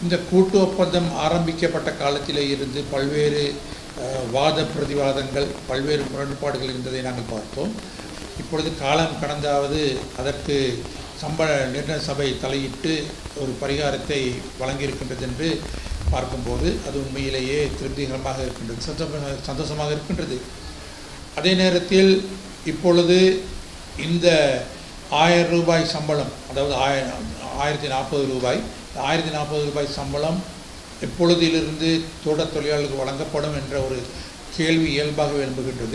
இந்த கூட்டு ஒப்பந்தம் ஆரம்பிக்கப்பட்ட காலத்திலே இருந்து பல்வேறு அஹ், வாத பிரதிவாதங்கள் பல்வேறு முரண்பாடுகள் இருந்ததை நாங்கள் பார்த்தோம் இப்பொழுது காலம் கடந்தாவது அதற்கு சம்பள நிர்ணய சபை தலையிட்டு ஒரு பரிகாரத்தை வழங்கியிருக்கின்றது என்று பார்க்கும்போது அது உண்மையிலேயே திருப்திகரமாக இருக்கின்றது சந்தோஷமாக சந்தோஷமாக இருக்கின்றது அதே நேரத்தில் இப்பொழுது இந்த ஆயிரம் ரூபாய் சம்பளம் அதாவது ஆய ஆயிரத்தி நாற்பது ரூபாய் ஆயிரத்தி நாற்பது ரூபாய் சம்பளம் எப்பொழுதிலிருந்து தோட்டத் தொழிலாளர்களுக்கு வழங்கப்படும் என்ற ஒரு கேள்வி இயல்பாக எழும்புகின்றது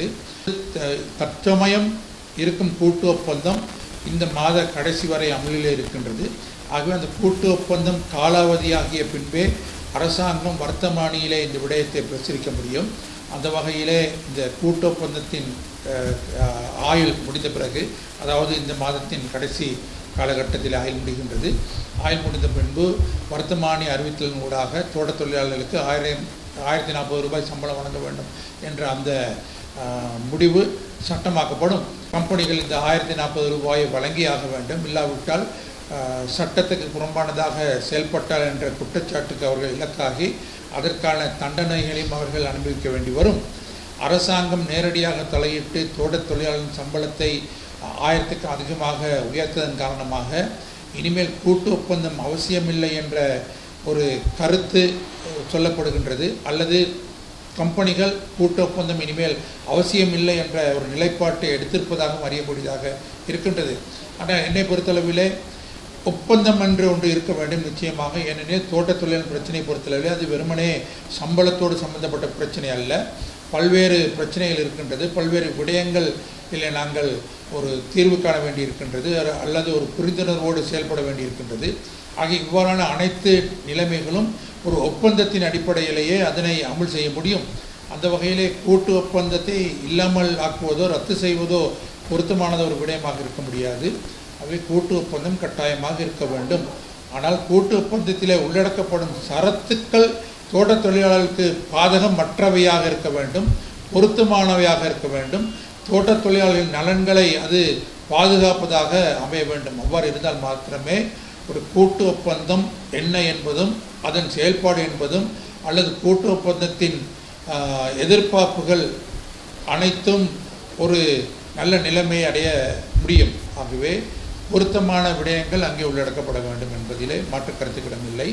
த- தற்சமயம் இருக்கும் கூட்டு ஒப்பந்தம் இந்த மாத கடைசி வரை அமலில் இருக்கின்றது ஆகவே அந்த கூட்டு ஒப்பந்தம் காலாவதியாகிய பின்பே அரசாங்கம் வர்த்தமானியிலே இந்த விடயத்தை பிரசுரிக்க முடியும் அந்த வகையிலே இந்த கூட்டு ஒப்பந்தத்தின் அஹ், அஹ், ஆயுள் முடிந்த பிறகு அதாவது இந்த மாதத்தின் கடைசி காலகட்டத்தில் ஆயுள் முடிகின்றது ஆயுள் முடிந்த பின்பு வர்த்தமானி அறிவித்தலின் ஊடாக தோட்டத் தொழிலாளர்களுக்கு ஆயிரம் ஆயிரத்தி நாற்பது ரூபாய் சம்பளம் வழங்க வேண்டும் என்ற அந்த ஆஹ், முடிவு சட்டமாக்கப்படும் கம்பெனிகள் இந்த ஆயிரத்தி நாற்பது ரூபாயை வழங்கியாக வேண்டும் இல்லாவிட்டால் ஆஹ், சட்டத்துக்கு புறம்பானதாக செயல்பட்டால் என்ற குற்றச்சாட்டுக்கு அவர்கள் இலக்காகி அதற்கான தண்டனைகளையும் அவர்கள் அனுபவிக்க வேண்டி வரும் அரசாங்கம் நேரடியாக தலையிட்டு தோட்டத் தொழிலாளர்களின் சம்பளத்தை ஆயிரத்துக்கு அதிகமாக உயர்த்ததன் காரணமாக இனிமேல் கூட்டு ஒப்பந்தம் அவசியமில்லை என்ற ஒரு கருத்து அஹ், சொல்லப்படுகின்றது அல்லது கம்பெனிகள் கூட்டு ஒப்பந்தம் இனிமேல் அவசியமில்லை என்ற ஒரு நிலைப்பாட்டை எடுத்திருப்பதாகவும் அறியக்கூடியதாக இருக்கின்றது ஆனால் என்னை பொறுத்தளவிலே ஒப்பந்தம் என்று ஒன்று இருக்க வேண்டும் நிச்சயமாக ஏனெனில் தோட்டத் தொழில் பிரச்சனையை பொறுத்தளவிலே அது வெறுமனே சம்பளத்தோடு சம்பந்தப்பட்ட பிரச்சனை அல்ல பல்வேறு பிரச்சனைகள் இருக்கின்றது பல்வேறு விடயங்கள் இல்லை நாங்கள் ஒரு தீர்வு காண வேண்டியிருக்கின்றது அ- அல்லது ஒரு புரிந்துணர்வோடு செயல்பட வேண்டியிருக்கின்றது ஆகிய இவ்வாறான அனைத்து நிலைமைகளும் ஒரு ஒப்பந்தத்தின் அடிப்படையிலேயே அதனை அமல் செய்ய முடியும் அந்த வகையிலே கூட்டு ஒப்பந்தத்தை இல்லாமல் ஆக்குவதோ ரத்து செய்வதோ பொருத்தமானத ஒரு விடயமாக இருக்க முடியாது அவை கூட்டு ஒப்பந்தம் கட்டாயமாக இருக்க வேண்டும் ஆனால் கூட்டு ஒப்பந்தத்திலே உள்ளடக்கப்படும் சரத்துக்கள் தோட்டத் தொழிலாளர்களுக்கு பாதகமற்றவையாக இருக்க வேண்டும் பொருத்தமானவையாக இருக்க வேண்டும் தோட்டத் தொழிலாளர்களின் நலன்களை அது பாதுகாப்பதாக அமைய வேண்டும் அவ்வாறு இருந்தால் மாத்திரமே ஒரு கூட்டு ஒப்பந்தம் என்ன என்பதும் அதன் செயல்பாடு என்பதும் அல்லது கூட்டு ஒப்பந்தத்தின் ஆஹ், எதிர்பார்ப்புகள் அனைத்தும் ஒரு நல்ல நிலைமை அடைய முடியும் ஆகவே பொருத்தமான விடயங்கள் அங்கே உள்ளடக்கப்பட வேண்டும் என்பதிலே மாற்றுக் கருத்துக்கிடமில்லை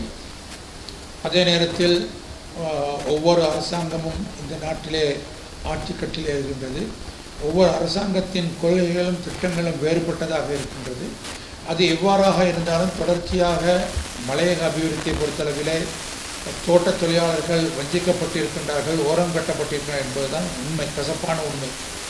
அதே நேரத்தில் ஆஹ், ஒவ்வொரு அரசாங்கமும் இந்த நாட்டிலே ஆட்சி கட்டிலே இருக்கின்றது ஒவ்வொரு அரசாங்கத்தின் கொள்கைகளும் திட்டங்களும் வேறுபட்டதாக இருக்கின்றது அது எவ்வாறாக இருந்தாலும் தொடர்ச்சியாக மலையக அபிவிருத்தியை பொறுத்தளவிலே தோட்டத் தொழிலாளர்கள் வஞ்சிக்கப்பட்டிருக்கின்றார்கள் ஓரம் கட்டப்பட்டிருக்கிறார் என்பதுதான் உண்மை கசப்பான உண்மை